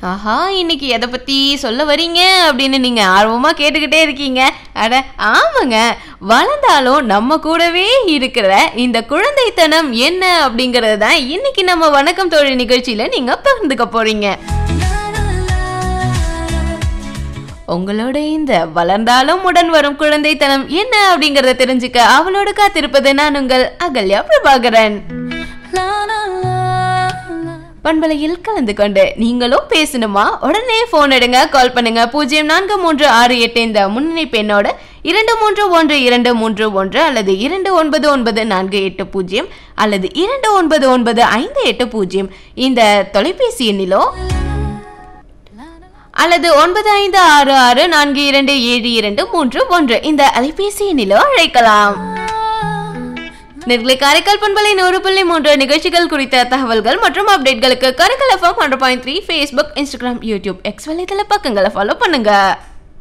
ஆஹா இன்னைக்கு எதை பத்தி சொல்ல வரீங்க அப்படின்னு நீங்க ஆர்வமா கேட்டுக்கிட்டே இருக்கீங்க அட ஆமாங்க வளர்ந்தாலும் நம்ம கூடவே இருக்கிற இந்த குழந்தைத்தனம் என்ன அப்படிங்கறது தான் இன்னைக்கு நம்ம வணக்கம் தோழி நிகழ்ச்சியில நீங்க பகிர்ந்துக்க போறீங்க உங்களோட இந்த வளர்ந்தாலும் உடன் வரும் குழந்தைத்தனம் என்ன அப்படிங்கறத தெரிஞ்சுக்க அவளோட காத்திருப்பது நான் உங்கள் அகல்யா பிரபாகரன் பண்பலையில் கலந்து கொண்டு நீங்களும் பேசணுமா உடனே போன் எடுங்க கால் பண்ணுங்க பூஜ்ஜியம் நான்கு மூன்று ஆறு எட்டு இந்த முன்னணி பெண்ணோட இரண்டு மூன்று ஒன்று இரண்டு மூன்று ஒன்று அல்லது இரண்டு ஒன்பது ஒன்பது நான்கு எட்டு பூஜ்ஜியம் அல்லது இரண்டு ஒன்பது ஒன்பது ஐந்து எட்டு பூஜ்ஜியம் இந்த தொலைபேசி எண்ணிலோ அல்லது ஒன்பது ஐந்து ஆறு ஆறு நான்கு இரண்டு ஏழு இரண்டு மூன்று ஒன்று இந்த அலைபேசி எண்ணிலோ அழைக்கலாம் நேர்களை காரைக்கால் பண்பலை நூறு புள்ளி மூன்று நிகழ்ச்சிகள் குறித்த தகவல்கள் மற்றும் அப்டேட்களுக்கு கரைக்கல் எஃப்எம் ஒன்று point three Facebook Instagram YouTube X வலைதள பக்கங்களை ஃபாலோ பண்ணுங்க